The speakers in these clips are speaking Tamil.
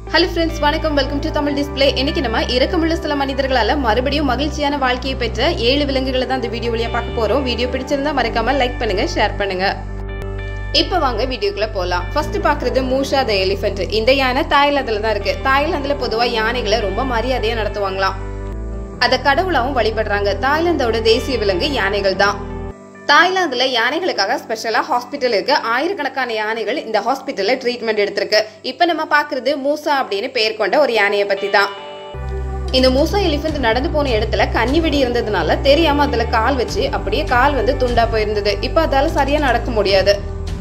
ஹலோ ஃப்ரெண்ட்ஸ் வணக்கம் வெல்கம் டு தமிழ் டிஸ்ப்ளே இன்னைக்கு நம்ம இறக்கமுள்ள சில மனிதர்களால மறுபடியும் மகிழ்ச்சியான வாழ்க்கையை பெற்ற ஏழு விலங்குகளை தான் இந்த வீடியோ வழியா பார்க்க போறோம் வீடியோ பிடிச்சிருந்தா மறக்காம லைக் பண்ணுங்க ஷேர் பண்ணுங்க இப்ப வாங்க வீடியோக்குள்ள போலாம் ஃபர்ஸ்ட் பாக்குறது மூஷா த எலிஃபென்ட் இந்த யானை தாய்லாந்துல தான் இருக்கு தாய்லாந்துல பொதுவா யானைகளை ரொம்ப மரியாதையா நடத்துவாங்களாம் அத கடவுளாவும் வழிபடுறாங்க தாய்லாந்தோட தேசிய விலங்கு யானைகள் தான் தாய்லாந்துல யானைகளுக்காக ஸ்பெஷலா ஹாஸ்பிட்டல் இருக்கு ஆயிரக்கணக்கான யானைகள் இந்த ஹாஸ்பிட்டல்ல ட்ரீட்மெண்ட் எடுத்திருக்கு இப்ப நம்ம பாக்குறது மூசா அப்படின்னு பெயர் கொண்ட ஒரு யானையை பத்தி தான் இந்த மூசா எலிஃபென்ட் நடந்து போன இடத்துல கன்னி வெடி இருந்ததுனால தெரியாம அதுல கால் வச்சு அப்படியே கால் வந்து துண்டா போயிருந்தது இப்ப அதால சரியா நடக்க முடியாது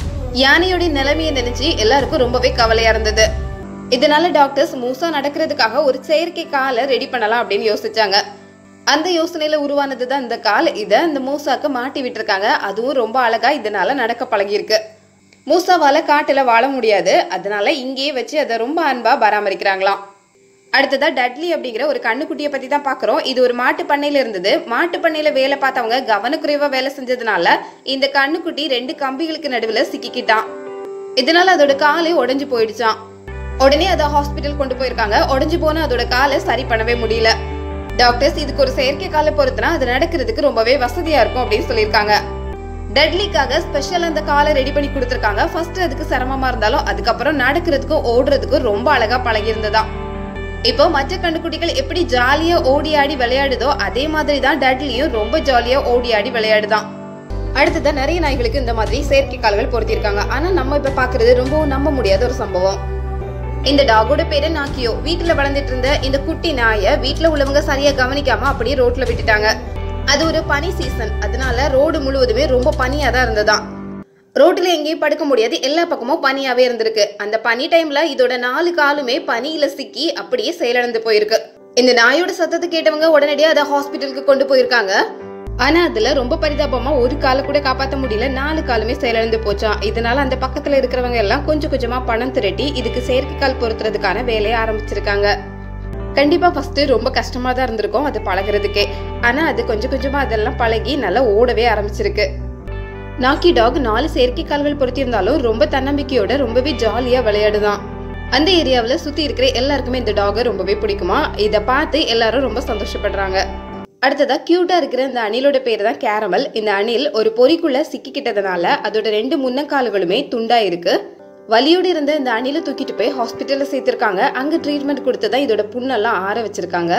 யானையோட நிலைமையை நினைச்சு எல்லாருக்கும் ரொம்பவே கவலையா இருந்தது இதனால டாக்டர்ஸ் மூசா நடக்கிறதுக்காக ஒரு செயற்கை காலை ரெடி பண்ணலாம் அப்படின்னு யோசிச்சாங்க அந்த யோசனையில உருவானது தான் இந்த கால் இதை இந்த மூசாக்கு மாட்டி விட்டுருக்காங்க அதுவும் ரொம்ப அழகா இதனால நடக்க பழகியிருக்கு மூசாவால காட்டுல வாழ முடியாது அதனால இங்கேயே வச்சு அதை ரொம்ப அன்பா பராமரிக்கிறாங்களாம் அடுத்ததா டட்லி அப்படிங்கிற ஒரு கண்ணுக்குட்டியை பத்தி தான் பாக்குறோம் இது ஒரு மாட்டு பண்ணையில இருந்தது மாட்டு பண்ணையில வேலை பார்த்தவங்க கவனக்குறைவா வேலை செஞ்சதுனால இந்த கண்ணுக்குட்டி ரெண்டு கம்பிகளுக்கு நடுவுல சிக்கிக்கிட்டான் இதனால அதோட காலே உடைஞ்சு போயிடுச்சான் உடனே அதை ஹாஸ்பிட்டல் கொண்டு போயிருக்காங்க உடைஞ்சு போன அதோட காலை சரி பண்ணவே முடியல டாக்டர்ஸ் இதுக்கு ஒரு செயற்கை காலை பொறுத்துனா அது நடக்கிறதுக்கு ரொம்பவே வசதியா இருக்கும் அப்படின்னு சொல்லியிருக்காங்க டட்லிக்காக ஸ்பெஷல் அந்த காலை ரெடி பண்ணி கொடுத்துருக்காங்க ஃபர்ஸ்ட் அதுக்கு சிரமமா இருந்தாலும் அதுக்கப்புறம் நடக்கிறதுக்கும் ஓடுறதுக்கும் ரொம்ப அழகா பழகி இருந்ததாம் இப்போ மற்ற கண்டுக்குட்டிகள் எப்படி ஜாலியா ஓடி ஆடி விளையாடுதோ அதே மாதிரி தான் டட்லியும் ரொம்ப ஜாலியா ஓடி ஆடி விளையாடுதான் அடுத்ததா நிறைய நாய்களுக்கு இந்த மாதிரி செயற்கை கால்கள் பொருத்திருக்காங்க ஆனா நம்ம இப்ப பாக்குறது ரொம்பவும் நம்ப முடியாத ஒரு சம்பவம் இந்த டாகோட பேரு நாக்கியோ வீட்டுல வளர்ந்துட்டு இருந்த இந்த குட்டி நாயை வீட்டுல உள்ளவங்க சரியா கவனிக்காம அப்படியே ரோட்ல விட்டுட்டாங்க அது ஒரு பனி சீசன் அதனால ரோடு முழுவதுமே ரொம்ப பனியா தான் இருந்ததாம் ரோட்ல எங்கேயும் படுக்க முடியாது எல்லா பக்கமும் பனியாவே இருந்திருக்கு அந்த பனி டைம்ல இதோட நாலு காலுமே பனியில சிக்கி அப்படியே செயலிழந்து போயிருக்கு இந்த நாயோட சத்தத்தை கேட்டவங்க உடனடியா அதை ஹாஸ்பிட்டலுக்கு கொண்டு போயிருக்காங்க ஆனா அதுல ரொம்ப பரிதாபமா ஒரு காலை கூட காப்பாத்த முடியல நாலு காலுமே செயலிழந்து போச்சாம் இதனால அந்த பக்கத்துல இருக்கிறவங்க எல்லாம் கொஞ்சம் கொஞ்சமா பணம் திரட்டி இதுக்கு செயற்கைக்கால் பொருத்துறதுக்கான வேலையை ஆரம்பிச்சிருக்காங்க கண்டிப்பா ஃபர்ஸ்ட் ரொம்ப கஷ்டமா தான் இருந்திருக்கும் அது பழகுறதுக்கே ஆனா அது கொஞ்சம் கொஞ்சமா அதெல்லாம் பழகி நல்லா ஓடவே ஆரம்பிச்சிருக்கு நாக்கி டாக் நாலு செயற்கை கால்கள் பொருத்தியிருந்தாலும் ரொம்ப தன்னம்பிக்கையோட ரொம்பவே ஜாலியா விளையாடுதான் அந்த ஏரியாவில் சுத்தி இருக்கிற எல்லாருக்குமே இந்த டாகை ரொம்பவே பிடிக்குமா இதை பார்த்து எல்லாரும் ரொம்ப சந்தோஷப்படுறாங்க அடுத்ததா கியூட்டா இருக்கிற இந்த அணிலோட பேர் தான் கேரமல் இந்த அணில் ஒரு பொறிக்குள்ள சிக்கிக்கிட்டதுனால அதோட ரெண்டு முன்னக்கால்களுமே துண்டா இருக்கு வலியோடு இருந்த இந்த அணிலை தூக்கிட்டு போய் ஹாஸ்பிட்டல்ல சேர்த்திருக்காங்க அங்க ட்ரீட்மெண்ட் கொடுத்து தான் இதோட புண்ணெல்லாம் ஆற வச்சிருக்காங்க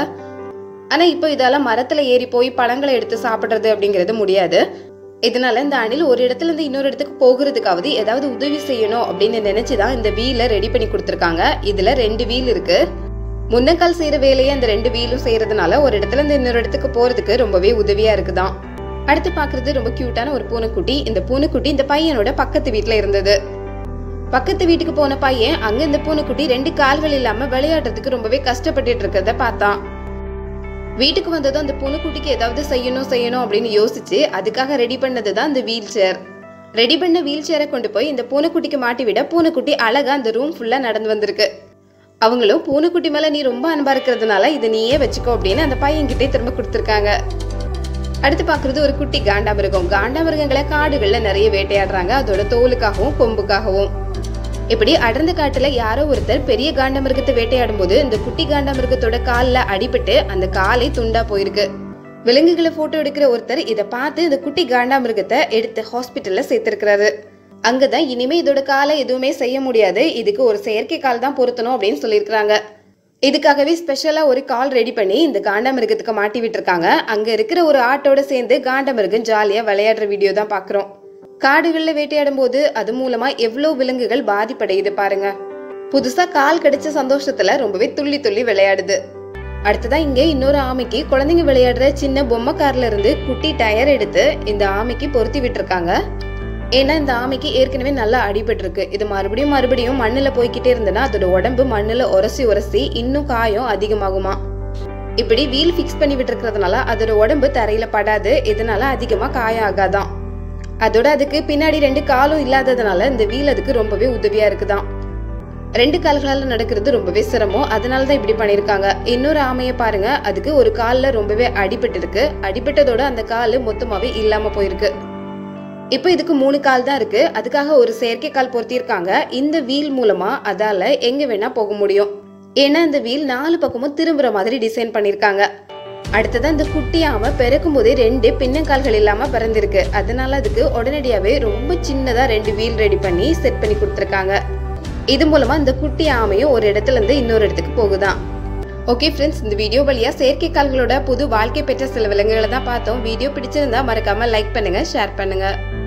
ஆனா இப்போ இதால மரத்துல ஏறி போய் பழங்களை எடுத்து சாப்பிடுறது அப்படிங்கிறது முடியாது இதனால இந்த அணில் ஒரு இடத்துல இருந்து இன்னொரு இடத்துக்கு போகிறதுக்காவது ஏதாவது உதவி செய்யணும் அப்படின்னு நினைச்சுதான் இந்த வீலை ரெடி பண்ணி கொடுத்துருக்காங்க இதுல ரெண்டு வீல் இருக்கு முன்னக்கால் செய்யற வேலையை அந்த ரெண்டு வீலும் செய்யறதுனால ஒரு இடத்துல இருந்து இன்னொரு இடத்துக்கு போறதுக்கு ரொம்பவே உதவியா இருக்குதாம் அடுத்து பாக்குறது ரொம்ப கியூட்டான ஒரு பூனைக்குட்டி இந்த பூனைக்குட்டி இந்த பையனோட பக்கத்து வீட்டுல இருந்தது பக்கத்து வீட்டுக்கு போன பையன் அங்க இந்த பூனைக்குட்டி ரெண்டு கால்கள் இல்லாம விளையாடுறதுக்கு ரொம்பவே கஷ்டப்பட்டுட்டு இருக்கிறத பார்த்தான் வீட்டுக்கு வந்ததும் அந்த பூனைக்குட்டிக்கு ஏதாவது செய்யணும் செய்யணும் அப்படின்னு யோசிச்சு அதுக்காக ரெடி பண்ணது தான் இந்த வீல் சேர் ரெடி பண்ண வீல் சேரை கொண்டு போய் இந்த பூனைக்குட்டிக்கு மாட்டி விட பூனைக்குட்டி அழகா அந்த ரூம் ஃபுல்லா நடந்து வந்திருக்கு அவங்களும் பூனைக்குட்டி மேல நீ ரொம்ப அன்பா இருக்கிறதுனால இதை நீயே வச்சுக்கோ அப்படின்னு அந்த பையன்கிட்டே திரும்ப கொடுத்துருக்காங்க அடுத்து பாக்குறது ஒரு குட்டி காண்டாமிருகம் காண்டாமிருகங்களை காடுகள்ல நிறைய வேட்டையாடுறாங்க அதோட தோலுக்காகவும் கொம்புக்காகவும் இப்படி அடர்ந்த காட்டுல யாரோ ஒருத்தர் பெரிய காண்டமிருகத்தை வேட்டையாடும் போது இந்த குட்டி காண்டமிருகத்தோட கால்ல அடிபட்டு அந்த காலை துண்டா போயிருக்கு விலங்குகளை போட்டோ எடுக்கிற ஒருத்தர் இதை பார்த்து இந்த குட்டி காண்டாமிருகத்தை எடுத்து ஹாஸ்பிட்டல்ல சேர்த்திருக்கிறாரு அங்கதான் இனிமே இதோட காலை எதுவுமே செய்ய முடியாது இதுக்கு ஒரு செயற்கை கால் தான் பொருத்தணும் அப்படின்னு சொல்லியிருக்கிறாங்க இதுக்காகவே ஸ்பெஷலா ஒரு கால் ரெடி பண்ணி இந்த காண்டாமிருகத்துக்கு மாட்டி விட்டுருக்காங்க அங்க இருக்கிற ஒரு ஆட்டோட சேர்ந்து காண்டாமிருகம் ஜாலியா விளையாடுற வீடியோ தான் பாக்குறோம் காடுகள்ல வேட்டையாடும் போது அது மூலமா எவ்வளவு விலங்குகள் பாதிப்படையுது பாருங்க புதுசா கால் கிடைச்ச சந்தோஷத்துல ரொம்பவே துள்ளி துள்ளி விளையாடுது அடுத்ததா இங்க இன்னொரு ஆமைக்கு குழந்தைங்க விளையாடுற சின்ன பொம்மை கார்ல இருந்து குட்டி டயர் எடுத்து இந்த ஆமைக்கு பொருத்தி விட்டுருக்காங்க ஏன்னா இந்த ஆமைக்கு ஏற்கனவே நல்லா அடிபட்டிருக்கு இது மறுபடியும் மறுபடியும் மண்ணுல போய்கிட்டே இருந்ததுன்னா அதோட உடம்பு மண்ணுல உரசி உரசி இன்னும் காயம் அதிகமாகுமா இப்படி வீல் ஃபிக்ஸ் பண்ணி விட்டுருக்கிறதுனால அதோட உடம்பு தரையில படாது இதனால அதிகமா காயம் ஆகாதான் அதோட அதுக்கு பின்னாடி ரெண்டு காலும் இல்லாததுனால இந்த வீல் அதுக்கு ரொம்பவே உதவியா இருக்குதாம் ரெண்டு கால்களால நடக்கிறது ரொம்பவே சிரமம் அதனால தான் இப்படி பண்ணிருக்காங்க இன்னொரு ஆமையை பாருங்க அதுக்கு ஒரு கால்ல ரொம்பவே அடிபட்டு இருக்கு அடிபட்டதோட அந்த கால் மொத்தமாவே இல்லாம போயிருக்கு இப்போ இதுக்கு மூணு கால் தான் இருக்கு அதுக்காக ஒரு செயற்கை கால் பொருத்தியிருக்காங்க இந்த வீல் மூலமா அதால எங்க வேணா போக முடியும் ஏன்னா இந்த வீல் நாலு பக்கமும் திரும்புற மாதிரி டிசைன் பண்ணியிருக்காங்க அடுத்ததான் இந்த குட்டி ஆமை பிறக்கும் போதே ரெண்டு பின்னங்கால்கள் இல்லாம பிறந்திருக்கு அதனால அதுக்கு உடனடியாவே ரொம்ப சின்னதா ரெண்டு வீல் ரெடி பண்ணி செட் பண்ணி கொடுத்துருக்காங்க இது மூலமா இந்த குட்டி ஆமையும் ஒரு இடத்துல இருந்து இன்னொரு இடத்துக்கு போகுதான் ஓகே ஃப்ரெண்ட்ஸ் இந்த வீடியோ வழியா செயற்கை கால்களோட புது வாழ்க்கை பெற்ற சில விலங்குகளை தான் பார்த்தோம் வீடியோ பிடிச்சிருந்தா மறக்காம லைக் பண்ணுங்க ஷேர் பண்ணுங்க